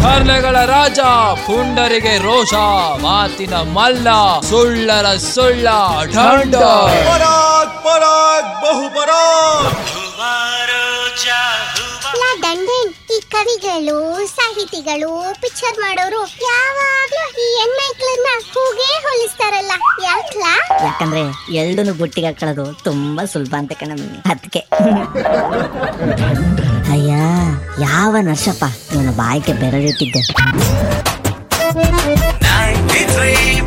ಹರ್ಲೆಗಳ ರಾಜ ಪುಂಡರಿಗೆ ರೋಷ ಮಾತಿನ ಮಲ್ಲ ಸುಳ್ಳರ ಸುಳ್ಳ ಢಂಡ ಪರಾಗ್ ಪರಾಗ್ ಬಹು ಪರಾಗ್ ಲಾ ದಂಡೇನ್ ಈ ಕವಿಗಳು ಸಾಹಿತಿಗಳು ಪಿಕ್ಚರ್ ಮಾಡೋರು ಯಾವಾಗ್ಲೂ ಈ ಹೆಣ್ಮಕ್ಳನ್ನ ಹೂಗೆ ಹೋಲಿಸ್ತಾರಲ್ಲ ಯಾಕ್ಲಾ ಯಾಕಂದ್ರೆ ಎಲ್ಡನ್ನು ಬುಟ್ಟಿಗೆ ಹಾಕೊಳ್ಳೋದು ತುಂಬಾ ಸುಲಭ ಅಂತ ಕಣಮ್ಮಿ ಅದಕ್ಕೆ ಅಯ್ಯ ಯಾವ ನರ್ಸಪ್ಪ ಇವನು ಬಾಯಿಗೆ ಬೆರಳಿಟ್ಟಿದ್ದೆ ninety three